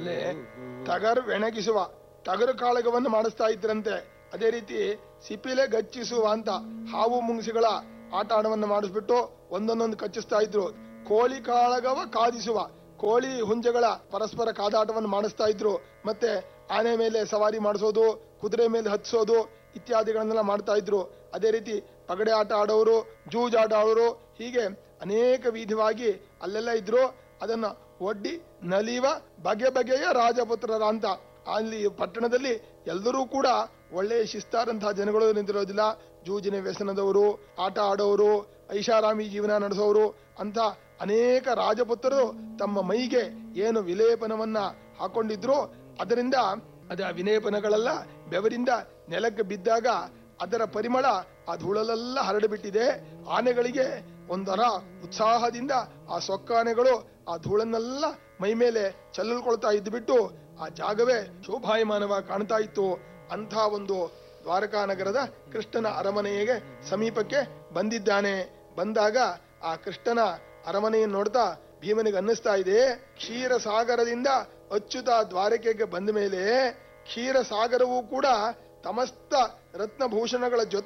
ಅಲ್ಲಿ ಟಗರ್ ಬೆಣಗಿಸುವ ಟಗರು ಕಾಳಗವನ್ನು ಮಾಡಿಸ್ತಾ ಇದ್ರಂತೆ ಅದೇ ರೀತಿ ಸಿಪಿಲೆ ಗಚ್ಚಿಸುವ ಅಂತ ಹಾವು ಮುಂಗಿಸಿಗಳ ಆಟ ಆಟವನ್ನು ಮಾಡಿಸ್ಬಿಟ್ಟು ಒಂದೊಂದೊಂದು ಕಚ್ಚಿಸ್ತಾ ಇದ್ರು ಕೋಳಿ ಕಾಳಗವ ಕಾದಿಸುವ ಕೋಳಿ ಹುಂಜಗಳ ಪರಸ್ಪರ ಕಾದಾಟವನ್ನು ಮಾಡಿಸ್ತಾ ಇದ್ರು ಮತ್ತೆ ಆನೆ ಮೇಲೆ ಸವಾರಿ ಮಾಡಿಸೋದು ಕುದುರೆ ಮೇಲೆ ಹತ್ಸೋದು ಇತ್ಯಾದಿಗಳನ್ನೆಲ್ಲ ಮಾಡ್ತಾ ಇದ್ರು ಅದೇ ರೀತಿ ಪಗಡೆ ಆಟ ಆಡೋರು ಜೂಜ್ ಆಟ ಆಡೋರು ಹೀಗೆ ಅನೇಕ ವಿಧವಾಗಿ ಅಲ್ಲೆಲ್ಲ ಇದ್ರು ಅದನ್ನ ಒಡ್ಡಿ ನಲಿವ ಬಗೆ ಬಗೆಯ ರಾಜಪುತ್ರರ ಅಂತ ಅಲ್ಲಿ ಪಟ್ಟಣದಲ್ಲಿ ಎಲ್ಲರೂ ಕೂಡ ಒಳ್ಳೆಯ ಶಿಸ್ತಾರಂತಹ ಜನಗಳು ನಿಂತಿರೋದಿಲ್ಲ ಜೂಜಿನ ವ್ಯಸನದವರು ಆಟ ಆಡೋರು ಐಷಾರಾಮಿ ಜೀವನ ನಡೆಸೋರು ಅಂತ ಅನೇಕ ರಾಜಪುತ್ರರು ತಮ್ಮ ಮೈಗೆ ಏನು ವಿಲೇಪನವನ್ನ ಹಾಕೊಂಡಿದ್ರು ಅದರಿಂದ ಅದ ವಿಲೇಪನಗಳೆಲ್ಲ ಬೆವರಿಂದ ನೆಲಕ್ಕೆ ಬಿದ್ದಾಗ ಅದರ ಪರಿಮಳ ಆ ಧೂಳಲೆಲ್ಲ ಹರಡಿಬಿಟ್ಟಿದೆ ಆನೆಗಳಿಗೆ ಒಂದರ ಉತ್ಸಾಹದಿಂದ ಆ ಸೊಕ್ಕಾನೆಗಳು ಆ ಧೂಳನ್ನೆಲ್ಲ ಮೈ ಮೇಲೆ ಚೆಲ್ಲಲ್ಕೊಳ್ತಾ ಇದ್ದುಬಿಟ್ಟು ಆ ಜಾಗವೇ ಶೋಭಾಯಮಾನವಾಗಿ ಕಾಣ್ತಾ ಇತ್ತು ಅಂಥ ಒಂದು ದ್ವಾರಕಾ ನಗರದ ಕೃಷ್ಣನ ಅರಮನೆಗೆ ಸಮೀಪಕ್ಕೆ ಬಂದಿದ್ದಾನೆ ಬಂದಾಗ ಆ ಕೃಷ್ಣನ ಅರಮನೆಯನ್ನು ನೋಡ್ತಾ ಭೀಮನಿಗೆ ಅನ್ನಿಸ್ತಾ ಇದೆ ಕ್ಷೀರ ಸಾಗರದಿಂದ ಅಚ್ಚುತ ದ್ವಾರಕೆಗೆ ಬಂದ ಮೇಲೆ ಕ್ಷೀರ ಸಾಗರವೂ ಕೂಡ ತಮಸ್ತ ರತ್ನಭೂಷಣಗಳ ಜೊತೆ